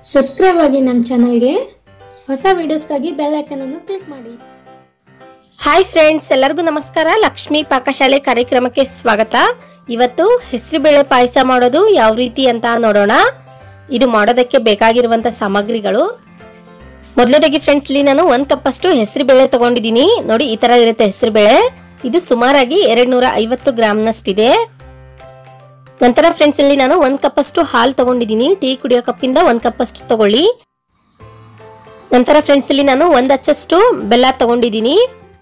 subscribe ಆಗಿ ನಮ್ಮ ಚಾನಲ್ಗೆ ಹೊಸ ವಿಡಿಯೋಸ್ಗಾಗಿ ಬೆಲ್ ಐಕನನ್ನು ಕ್ಲಿಕ್ ಮಾಡಿ ಹಾಯ್ ಫ್ರೆಂಡ್ಸ್ ಎಲ್ಲರಿಗೂ ನಮಸ್ಕಾರ ಲಕ್ಷ್ಮಿ ಪಾಕಶಾಲೆ ಕಾರ್ಯಕ್ರಮಕ್ಕೆ ಸ್ವಾಗತ ಇವತ್ತು ಹೆಸರುಬೇಳೆ ಪಾಯಸ ಮಾಡೋದು ಯಾವ ರೀತಿ ಅಂತ ನೋಡೋಣ ಇದು ಮಾಡೋದಕ್ಕೆ ಬೇಕಾಗಿರುವಂತ ಸಾಮಗ್ರಿಗಳು ಮೊದಲದಾಗಿ ಫ್ರೆಂಡ್ಸ್ ಇಲ್ಲಿ ನಾನು ಒಂದು ಕಪ್ ಅಷ್ಟು ಹೆಸರುಬೇಳೆ ತಗೊಂಡಿದ್ದೀನಿ ನೋಡಿ ಈ ತರ ಇರುತ್ತೆ ಹೆಸರುಬೇಳೆ ಇದು ಸುಮಾರಾಗಿ ಎರಡ್ ನೂರ ಐವತ್ತು ಗ್ರಾಮ್ನಷ್ಟಿದೆ ನಂತರ ಫ್ರೆಂಡ್ಸ್ ಇಲ್ಲಿ ನಾನು ಒಂದು ಕಪ್ ಅಷ್ಟು ಹಾಲು ತಗೊಂಡಿದ್ದೀನಿ ಟೀ ಕುಡಿಯೋ ಕಪ್ಪಿಂದ ಒಂದು ಕಪ್ ಅಷ್ಟು ತಗೊಳ್ಳಿ ನಂತರ ಫ್ರೆಂಡ್ಸ್ ಇಲ್ಲಿ ನಾನು ಒಂದು ಹಚ್ಚಷ್ಟು ಬೆಲ್ಲ ತಗೊಂಡಿದ್ದೀನಿ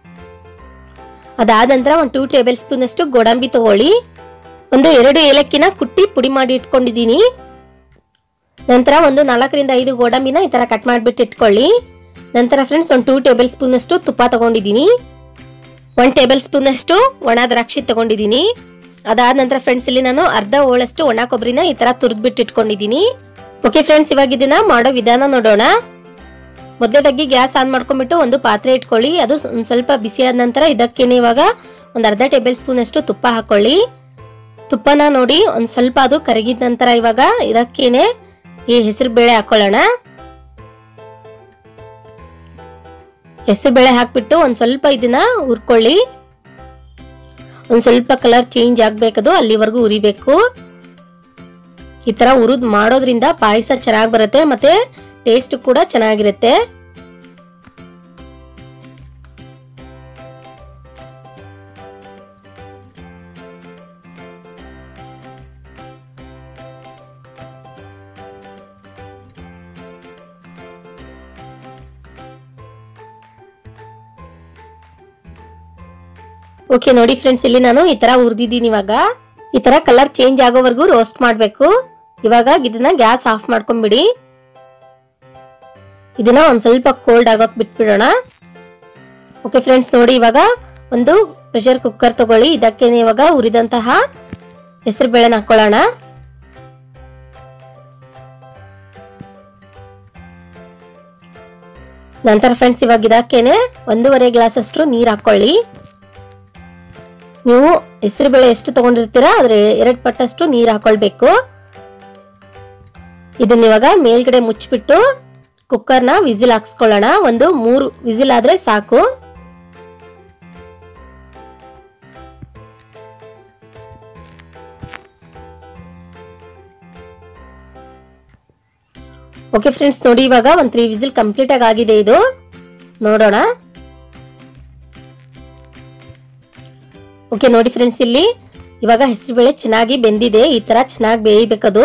ಅದಾದ ನಂತರ ಒಂದು ಟೂ ಟೇಬಲ್ ಸ್ಪೂನ್ ಅಷ್ಟು ಗೋಡಂಬಿ ತಗೊಳ್ಳಿ ಒಂದು ಎರಡು ಏಲಕ್ಕಿನ ಕುಟ್ಟಿ ಪುಡಿ ಮಾಡಿ ಇಟ್ಕೊಂಡಿದ್ದೀನಿ ನಂತರ ಒಂದು ನಾಲ್ಕರಿಂದ ಐದು ಗೋಡಂಬಿನ ಈ ತರ ಕಟ್ ಮಾಡಿಬಿಟ್ಟು ಇಟ್ಕೊಳ್ಳಿ ನಂತರ ಫ್ರೆಂಡ್ಸ್ ಒಂದು ಟೂ ಟೇಬಲ್ ಸ್ಪೂನ್ ಅಷ್ಟು ತುಪ್ಪ ತಗೊಂಡಿದ್ದೀನಿ ಒನ್ ಟೇಬಲ್ ಸ್ಪೂನ್ ಅಷ್ಟು ಒಣ ದ್ರಾಕ್ಷಿ ತಗೊಂಡಿದ್ದೀನಿ ಅದಾದ ನಂತರ ಫ್ರೆಂಡ್ಸ್ ಇಲ್ಲಿ ನಾನು ಅರ್ಧ ಹೋಳಷ್ಟು ಒಣ ಕೊಬ್ಬರಿನ ಈ ತರ ತುರಿದ್ಬಿಟ್ಟು ಇಟ್ಕೊಂಡಿದ್ದೀನಿ ಓಕೆ ಫ್ರೆಂಡ್ಸ್ ಇವಾಗ ಇದನ್ನ ಮಾಡೋ ವಿಧಾನ ನೋಡೋಣ ಮೊದಲದಾಗಿ ಗ್ಯಾಸ್ ಆನ್ ಮಾಡ್ಕೊಂಡ್ಬಿಟ್ಟು ಒಂದು ಪಾತ್ರೆ ಇಟ್ಕೊಳ್ಳಿ ಅದು ಒಂದು ಸ್ವಲ್ಪ ಬಿಸಿ ಆದ ನಂತರ ಇದಕ್ಕೇನೆ ಇವಾಗ ಒಂದು ಅರ್ಧ ಟೇಬಲ್ ಸ್ಪೂನ್ ಅಷ್ಟು ತುಪ್ಪ ಹಾಕೊಳ್ಳಿ ತುಪ್ಪನ ನೋಡಿ ಒಂದು ಸ್ವಲ್ಪ ಅದು ಕರಗಿದ ನಂತರ ಇವಾಗ ಇದಕ್ಕೇನೆ ಈ ಹೆಸರು ಬೇಳೆ ಹಾಕೊಳ್ಳೋಣ ಹೆಸರು ಬೇಳೆ ಹಾಕ್ಬಿಟ್ಟು ಒಂದು ಸ್ವಲ್ಪ ಇದನ್ನ ಹುರ್ಕೊಳ್ಳಿ ಒಂದು ಸ್ವಲ್ಪ ಕಲರ್ ಚೇಂಜ್ ಆಗ್ಬೇಕದು ಅಲ್ಲಿವರೆಗೂ ಉರಿಬೇಕು ಈ ತರ ಉರಿದ್ ಮಾಡೋದ್ರಿಂದ ಪಾಯಸ ಚೆನ್ನಾಗಿ ಬರುತ್ತೆ ಮತ್ತೆ ಟೇಸ್ಟ್ ಕೂಡ ಚೆನ್ನಾಗಿರುತ್ತೆ ಓಕೆ ನೋಡಿ ಫ್ರೆಂಡ್ಸ್ ಇಲ್ಲಿ ನಾನು ಈ ತರ ಹುರಿದಿದ್ದೀನಿ ಇವಾಗ ಈ ತರ ಕಲರ್ ಚೇಂಜ್ ಆಗೋವರೆಗೂ ರೋಸ್ಟ್ ಮಾಡಬೇಕು ಇವಾಗ ಇದನ್ನ ಗ್ಯಾಸ್ ಆಫ್ ಮಾಡ್ಕೊಂಡ್ಬಿಡಿ ಇದನ್ನ ಒಂದ್ ಸ್ವಲ್ಪ ಕೋಲ್ಡ್ ಆಗೋಕ್ ಬಿಟ್ಬಿಡೋಣ ಓಕೆ ಫ್ರೆಂಡ್ಸ್ ನೋಡಿ ಇವಾಗ ಒಂದು ಪ್ರೆಷರ್ ಕುಕ್ಕರ್ ತಗೊಳ್ಳಿ ಇದಕ್ಕೆ ಇವಾಗ ಉರಿದಂತಹ ಹೆಸರು ಬೇಳೆನ ಹಾಕೊಳ್ಳೋಣ ನಂತರ ಫ್ರೆಂಡ್ಸ್ ಇವಾಗ ಇದಕ್ಕೇನೆ ಒಂದೂವರೆ ಗ್ಲಾಸ್ ಅಷ್ಟು ನೀರ್ ಹಾಕೊಳ್ಳಿ ನೀವು ಹೆಸರು ಬೇಳೆ ಎಷ್ಟು ತಗೊಂಡಿರ್ತೀರಾ ಅದ್ರ ಎರಡ್ ಪಟ್ಟಷ್ಟು ನೀರ್ ಹಾಕೊಳ್ಬೇಕು ಇದನ್ನ ಇವಾಗ ಮೇಲ್ಗಡೆ ಮುಚ್ಚಿಬಿಟ್ಟು ಕುಕ್ಕರ್ನ ವಿಸಿಲ್ ಹಾಕ್ಸ್ಕೊಳ್ಳೋಣ ಒಂದು ಮೂರು ವಿಸಿಲ್ ಆದ್ರೆ ಸಾಕು ಓಕೆ ಫ್ರೆಂಡ್ಸ್ ನೋಡಿ ಇವಾಗ ಒಂದು ತ್ರೀ ವಿಸಿಲ್ ಕಂಪ್ಲೀಟ್ ಆಗಿ ಆಗಿದೆ ಇದು ನೋಡೋಣ ಓಕೆ ನೋಡಿ ಫ್ರೆಂಡ್ಸ್ ಇಲ್ಲಿ ಇವಾಗ ಹೆಸರುಬೇಳೆ ಚೆನ್ನಾಗಿ ಬೆಂದಿದೆ ಈ ತರ ಚೆನ್ನಾಗಿ ಬೇಯಬೇಕದು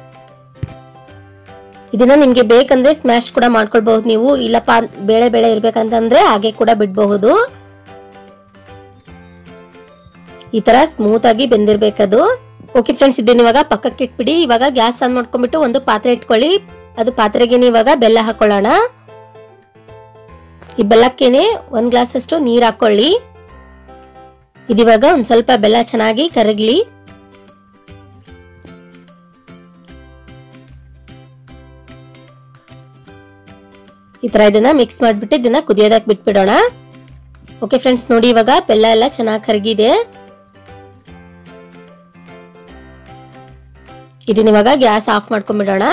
ಇದನ್ನ ನಿಮ್ಗೆ ಬೇಕಂದ್ರೆ ಸ್ಮ್ಯಾಶ್ ಕೂಡ ಮಾಡ್ಕೊಳ್ಬಹುದು ನೀವು ಇಲ್ಲಪ್ಪ ಬೇಳೆ ಬೇಳೆ ಇರ್ಬೇಕಂತಂದ್ರೆ ಹಾಗೆ ಕೂಡ ಬಿಡಬಹುದು ಈ ತರ ಸ್ಮೂತ್ ಆಗಿ ಬೆಂದಿರ್ಬೇಕದು ಓಕೆ ಫ್ರೆಂಡ್ಸ್ ಇದನ್ನ ಇವಾಗ ಪಕ್ಕಕ್ಕೆ ಇಟ್ಬಿಡಿ ಇವಾಗ ಗ್ಯಾಸ್ ಆನ್ ಮಾಡ್ಕೊಂಡ್ಬಿಟ್ಟು ಒಂದು ಪಾತ್ರೆ ಇಟ್ಕೊಳ್ಳಿ ಅದು ಪಾತ್ರೆಗೆ ಇವಾಗ ಬೆಲ್ಲ ಹಾಕೊಳ್ಳೋಣ ಈ ಬೆಲ್ಲಕ್ಕೇನೆ ಒಂದ್ ಗ್ಲಾಸ್ ಅಷ್ಟು ನೀರ್ ಹಾಕೊಳ್ಳಿ ಇದಿವಾಗ ಒಂದ್ ಸ್ವಲ್ಪ ಬೆಲ್ಲ ಚೆನ್ನಾಗಿ ಕರಗ್ಲಿ ಈ ತರ ಇದನ್ನ ಮಿಕ್ಸ್ ಮಾಡ್ಬಿಟ್ಟು ಇದನ್ನ ಕುದಿಯೋದಕ್ಕೆ ಬಿಟ್ಬಿಡೋಣ ಓಕೆ ಫ್ರೆಂಡ್ಸ್ ನೋಡಿ ಇವಾಗ ಬೆಲ್ಲ ಎಲ್ಲ ಚೆನ್ನಾಗಿ ಕರಗಿದೆ ಇದನ್ನ ಇವಾಗ ಗ್ಯಾಸ್ ಆಫ್ ಮಾಡ್ಕೊಂಡ್ಬಿಡೋಣ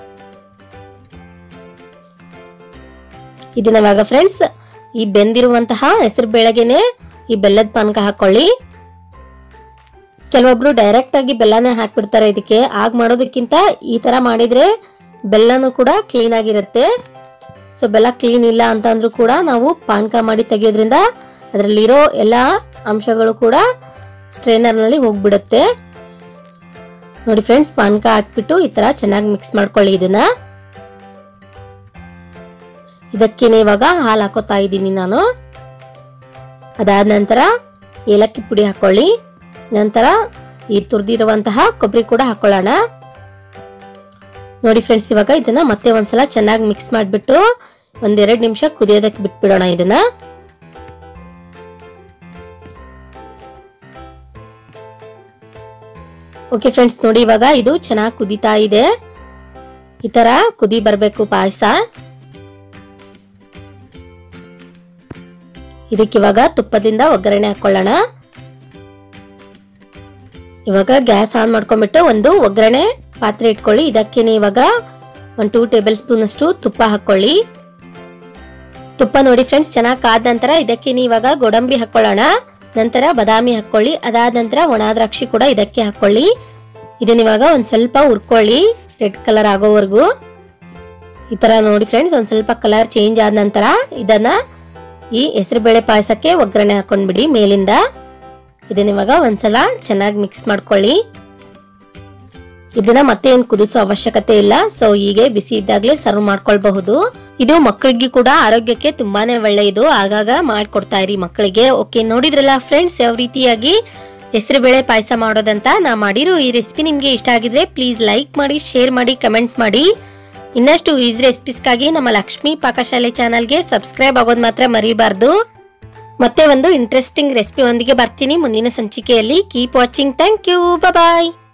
ಇದನ್ನ ಇವಾಗ ಫ್ರೆಂಡ್ಸ್ ಈ ಬೆಂದಿರುವಂತಹ ಹೆಸರು ಬೇಳೆಗೆನೆ ಈ ಬೆಲ್ಲದ ಪಾನಕ ಹಾಕೊಳ್ಳಿ ಕೆಲವೊಬ್ರು ಡೈರೆಕ್ಟ್ ಆಗಿ ಬೆಲ್ಲನೇ ಹಾಕ್ಬಿಡ್ತಾರೆ ಇದಕ್ಕೆ ಆಗ ಮಾಡೋದಕ್ಕಿಂತ ಈ ತರ ಮಾಡಿದ್ರೆ ಬೆಲ್ಲನೂ ಕೂಡ ಕ್ಲೀನ್ ಆಗಿರುತ್ತೆ ಸೊ ಬೆಲ್ಲ ಕ್ಲೀನ್ ಇಲ್ಲ ಅಂತಂದ್ರೂ ಕೂಡ ನಾವು ಪಾನಕ ಮಾಡಿ ತೆಗೆಯೋದ್ರಿಂದ ಅದರಲ್ಲಿರೋ ಎಲ್ಲ ಅಂಶಗಳು ಕೂಡ ಸ್ಟ್ರೈನರ್ನಲ್ಲಿ ಹೋಗ್ಬಿಡುತ್ತೆ ನೋಡಿ ಫ್ರೆಂಡ್ಸ್ ಪಾನಕ ಹಾಕ್ಬಿಟ್ಟು ಈ ತರ ಚೆನ್ನಾಗಿ ಮಿಕ್ಸ್ ಮಾಡ್ಕೊಳ್ಳಿ ಇದನ್ನ ಇದಕ್ಕೇನೆ ಇವಾಗ ಹಾಲು ಹಾಕೋತಾ ಇದ್ದೀನಿ ನಾನು ಅದಾದ ನಂತರ ಏಲಕ್ಕಿ ಪುಡಿ ಹಾಕೊಳ್ಳಿ ನಂತರ ಈ ತುರಿದಿರುವಂತಹ ಕೊಬ್ಬರಿ ಕೂಡ ಹಾಕೊಳ್ಳೋಣ ನೋಡಿ ಫ್ರೆಂಡ್ಸ್ ಇವಾಗ ಇದನ್ನ ಮತ್ತೆ ಒಂದ್ಸಲ ಚೆನ್ನಾಗಿ ಮಿಕ್ಸ್ ಮಾಡಿಬಿಟ್ಟು ಒಂದೆರಡು ನಿಮಿಷ ಕುದಿಯೋದಕ್ಕೆ ಬಿಟ್ಬಿಡೋಣ ಇದನ್ನ ಓಕೆ ಫ್ರೆಂಡ್ಸ್ ನೋಡಿ ಇವಾಗ ಇದು ಚೆನ್ನಾಗಿ ಕುದೀತಾ ಇದೆ ಈ ತರ ಕುದಿ ಬರಬೇಕು ಪಾಯಸ ಇದಕ್ಕಿವಾಗ ತುಪ್ಪದಿಂದ ಒಗ್ಗರಣೆ ಹಾಕೊಳ್ಳೋಣ ಇವಾಗ ಗ್ಯಾಸ್ ಆನ್ ಮಾಡ್ಕೊಂಡ್ಬಿಟ್ಟು ಒಂದು ಒಗ್ಗರಣೆ ಪಾತ್ರೆ ಇಟ್ಕೊಳ್ಳಿ ಇದಕ್ಕೇನೆ ಇವಾಗ ಒಂದು ಟೂ ಟೇಬಲ್ ಸ್ಪೂನ್ ಅಷ್ಟು ತುಪ್ಪ ಹಾಕೊಳ್ಳಿ ತುಪ್ಪ ನೋಡಿ ಫ್ರೆಂಡ್ಸ್ ಚೆನ್ನಾಗಿ ಕಾದ ನಂತರ ಇದಕ್ಕೆ ಇವಾಗ ಗೋಡಂಬಿ ಹಾಕೊಳ್ಳೋಣ ನಂತರ ಬಾದಾಮಿ ಹಾಕೊಳ್ಳಿ ಅದಾದ ನಂತರ ಒಣ ದ್ರಾಕ್ಷಿ ಕೂಡ ಇದಕ್ಕೆ ಹಾಕೊಳ್ಳಿ ಇದನ್ನ ಇವಾಗ ಒಂದ್ ಸ್ವಲ್ಪ ಹುರ್ಕೊಳ್ಳಿ ರೆಡ್ ಕಲರ್ ಆಗೋವರೆಗೂ ಈ ತರ ನೋಡಿ ಫ್ರೆಂಡ್ಸ್ ಒಂದ್ ಸ್ವಲ್ಪ ಕಲರ್ ಚೇಂಜ್ ಆದ ನಂತರ ಇದನ್ನ ಈ ಹೆಸರುಬೇಳೆ ಪಾಯಸಕ್ಕೆ ಒಗ್ಗರಣೆ ಹಾಕೊಂಡ್ಬಿಡಿ ಮೇಲಿಂದ ಇದನ್ನ ಇವಾಗ ಒಂದ್ಸಲ ಚೆನ್ನಾಗಿ ಮಿಕ್ಸ್ ಮಾಡ್ಕೊಳ್ಳಿ ಇದನ್ನ ಮತ್ತೆ ಏನ್ ಕುದಿಸೋ ಅವಶ್ಯಕತೆ ಇಲ್ಲ ಸೊ ಹೀಗೆ ಬಿಸಿ ಇದ್ದಾಗಲೇ ಸರ್ವ್ ಮಾಡ್ಕೊಳ್ಬಹುದು ಇದು ಮಕ್ಕಳಿಗೆ ಕೂಡ ಆರೋಗ್ಯಕ್ಕೆ ತುಂಬಾನೇ ಒಳ್ಳೆಯದು ಆಗಾಗ ಮಾಡ್ಕೊಡ್ತಾ ಇರಿ ಮಕ್ಕಳಿಗೆ ಓಕೆ ನೋಡಿದ್ರಲ್ಲ ಫ್ರೆಂಡ್ಸ್ ಯಾವ ರೀತಿಯಾಗಿ ಹೆಸರುಬೇಳೆ ಪಾಯಸ ಮಾಡೋದಂತ ನಾ ಮಾಡಿರೋ ಈ ರೆಸಿಪಿ ನಿಮ್ಗೆ ಇಷ್ಟ ಆಗಿದ್ರೆ ಪ್ಲೀಸ್ ಲೈಕ್ ಮಾಡಿ ಶೇರ್ ಮಾಡಿ ಕಮೆಂಟ್ ಮಾಡಿ ಇನ್ನಷ್ಟು ಈಸಿ ರೆಸಿಪೀಸ್ಗಾಗಿ ನಮ್ಮ ಲಕ್ಷ್ಮೀ ಪಾಕಶಾಲೆ ಚಾನಲ್ಗೆ ಸಬ್ಸ್ಕ್ರೈಬ್ ಆಗೋದು ಮಾತ್ರ ಮರಿಬಾರ್ದು ಮತ್ತೆ ಒಂದು ಇಂಟ್ರೆಸ್ಟಿಂಗ್ ರೆಸಿಪಿ ಒಂದಿಗೆ ಬರ್ತೀನಿ ಮುಂದಿನ ಸಂಚಿಕೆಯಲ್ಲಿ keep watching thank you bye